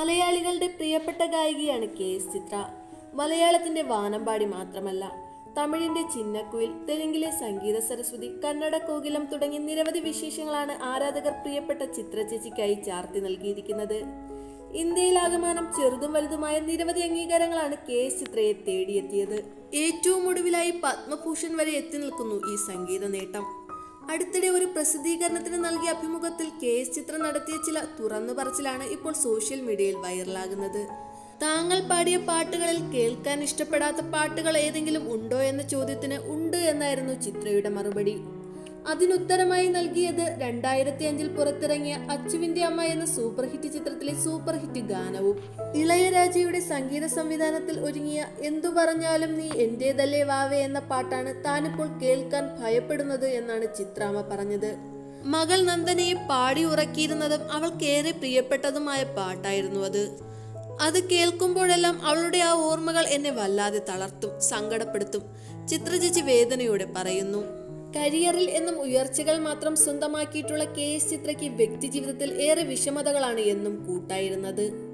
മലയാളികളുടെ പ്രിയപ്പെട്ട ഗായികയാണ് K S ചിത്ര മലയാളത്തിന്റെ വാനമ്പാടി മാത്രമല്ല തമിഴിന്റെ ചിന്നക്കുയിൽ തെലുങ്കിലെ സംഗീത സരസ്വതി കന്നഡ കോകിലം തുടങ്ങി നിരവധി വിശേഷങ്ങളാണ് ആരാധകർ പ്രിയപ്പെട്ട ചിത്ര ചേച്ചിക്കായി ചാർത്തി നൽകിയിരിക്കുന്നത് ഇന്ത്യയിലാകമാനം ചെറുതും വലുതുമായ നിരവധി അംഗീകാരങ്ങളാണ് കെ എസ് ചിത്രയെ തേടിയെത്തിയത് ഏറ്റവും ഒടുവിലായി പത്മഭൂഷൺ വരെ എത്തി നിൽക്കുന്നു ഈ സംഗീത നേട്ടം അടുത്തിടെ ഒരു പ്രസിദ്ധീകരണത്തിന് നൽകിയ അഭിമുഖത്തിൽ കെ എസ് ചിത്ര നടത്തിയ ചില തുറന്നു പറച്ചിലാണ് ഇപ്പോൾ സോഷ്യൽ മീഡിയയിൽ വൈറലാകുന്നത് താങ്കൾ പാടിയ പാട്ടുകളിൽ കേൾക്കാൻ ഇഷ്ടപ്പെടാത്ത പാട്ടുകൾ ഏതെങ്കിലും ഉണ്ടോ എന്ന ചോദ്യത്തിന് ഉണ്ട് എന്നായിരുന്നു ചിത്രയുടെ മറുപടി അതിനുത്തരമായി നൽകിയത് രണ്ടായിരത്തി അഞ്ചിൽ പുറത്തിറങ്ങിയ അച്ചുവിന്റെ അമ്മ എന്ന സൂപ്പർ ഹിറ്റ് ചിത്രത്തിലെ സൂപ്പർ ഹിറ്റ് ഗാനവും ഇളയരാജയുടെ സംഗീത സംവിധാനത്തിൽ ഒരുങ്ങിയ എന്തു പറഞ്ഞാലും നീ എന്റേതല്ലേ വാവേ എന്ന പാട്ടാണ് താനിപ്പോൾ കേൾക്കാൻ ഭയപ്പെടുന്നത് എന്നാണ് ചിത്രാമ്മ പറഞ്ഞത് മകൾ നന്ദനയെ പാടി ഉറക്കിയിരുന്നതും അവൾക്കേറെ പ്രിയപ്പെട്ടതുമായ പാട്ടായിരുന്നു അത് അത് കേൾക്കുമ്പോഴെല്ലാം അവളുടെ ആ ഓർമ്മകൾ എന്നെ വല്ലാതെ തളർത്തും സങ്കടപ്പെടുത്തും ചിത്രചേച്ചി വേദനയോടെ പറയുന്നു കരിയറിൽ എന്നും ഉയർച്ചകൾ മാത്രം സ്വന്തമാക്കിയിട്ടുള്ള കെ എസ് ചിത്രയ്ക്ക് വ്യക്തിജീവിതത്തിൽ ഏറെ വിഷമതകളാണ് എന്നും കൂട്ടായിരുന്നത്